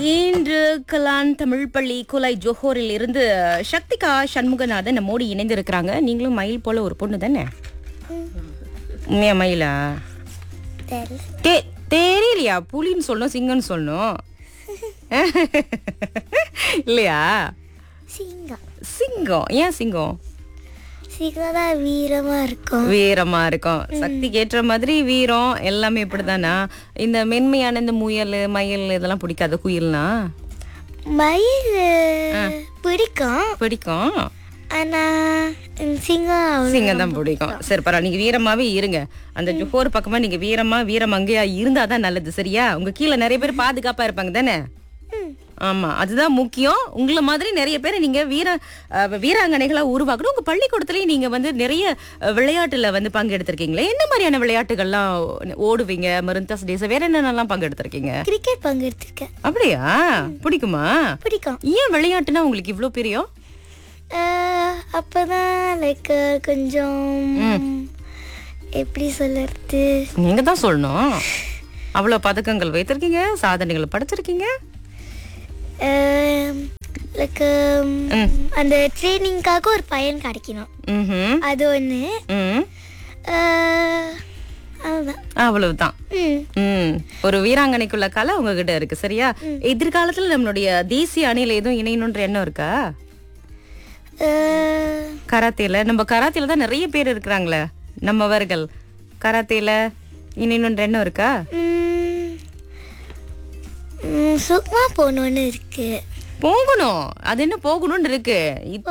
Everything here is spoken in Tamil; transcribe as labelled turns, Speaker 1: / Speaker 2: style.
Speaker 1: இன்று கலான் தமிழ் பள்ளி குலை ஜோஹோரில் இருந்து சக்திகா சண்முகநாதன் நம்மோடு இணைந்திருக்கிறாங்க நீங்களும் மயில் போல ஒரு பொண்ணு தானே உண்மையா மயிலா தே- தெரியலையா புலின்னு சொல்லணும் சிங்கம்னு சொல்லணும் இல்லையா
Speaker 2: சிங்கம்
Speaker 1: சிங்கம் ஏன் சிங்கம்
Speaker 2: சிங்கம் தான் வீரமா இருக்கும்
Speaker 1: வீரமா இருக்கும் சக்திக்கு ஏற்ற மாதிரி வீரம் எல்லாமே இப்படிதானா இந்த மென்மையான இந்த முயல் மயில் இதெல்லாம் பிடிக்காத குயில்னா
Speaker 2: மயில் பிடிக்கும்
Speaker 1: பிடிக்கும்
Speaker 2: ஆனா இந்த சிங்கம் அவ்வளவு
Speaker 1: சிங்கம் தான் பிடிக்கும் சரி பரவாயில்ல நீங்க வீரமாவே இருங்க அந்த ஜோஹோர் பக்கமா நீங்க வீரமா வீரமங்கையா இருந்தா தான் நல்லது சரியா உங்க கீழே நிறைய பேர் பாதுகாப்பா இருப்பாங்க தானே ஆமா அதுதான் முக்கியம் உங்களை மாதிரி நிறைய பேர் நீங்க வீர அஹ், வீராங்கனைகளா உருவாக்கணும் உங்க பள்ளிக்கூடத்துலயும் நீங்க வந்து நிறைய அஹ், விளையாட்டுல வந்து பங்கெடுத்திருக்கீங்களே என்ன மாதிரியான விளையாட்டுகள்லாம் ஓடுவீங்க மருந்தாஸ் டேஸ் வேற என்னென்னலாம் பங்கெடுத்திருக்கீங்க
Speaker 2: கிரிக்கெட் பங்கெடுத்திருக்கேன்
Speaker 1: அப்படியா பிடிக்குமா
Speaker 2: பிடிக்கும்
Speaker 1: ஏன் விளையாட்டுனா உங்களுக்கு இவ்ளோ பிரியம்
Speaker 2: அஹ், அப்பதான் லைக் கொஞ்சம் எப்படி சொல்றது
Speaker 1: நீங்க தான் சொல்லணும் அவ்வளவு பதக்கங்கள் வைத்திருக்கீங்க சாதனைகள் படைச்சிருக்கீங்க
Speaker 2: லைக் அந்த ட்ரைனிங்காக ஒரு பையன் கிடைக்கணும்
Speaker 1: ம்ஹும்.
Speaker 2: அது ஒன்று
Speaker 1: ம்.
Speaker 2: அதுதான்
Speaker 1: அவ்வளவுதான்
Speaker 2: ம்
Speaker 1: ம் ஒரு வீராங்கனைக்குள்ள கலை உங்ககிட்ட இருக்கு சரியா எதிர்காலத்துல நம்மளுடைய தேசிய அணியில எதுவும் இணையணுன்ற எண்ணம் இருக்கா
Speaker 2: அஹ்,
Speaker 1: கராத்தேல நம்ம கராத்தேல தான் நிறைய பேர் இருக்கிறாங்களே நம்மவர்கள் கராத்தேல இணையணுன்ற எண்ணம் இருக்கா
Speaker 2: ம், ம், சும்மா போகணுன்னு இருக்கு
Speaker 1: போகணும் அது என்ன போகணும்னு இருக்கு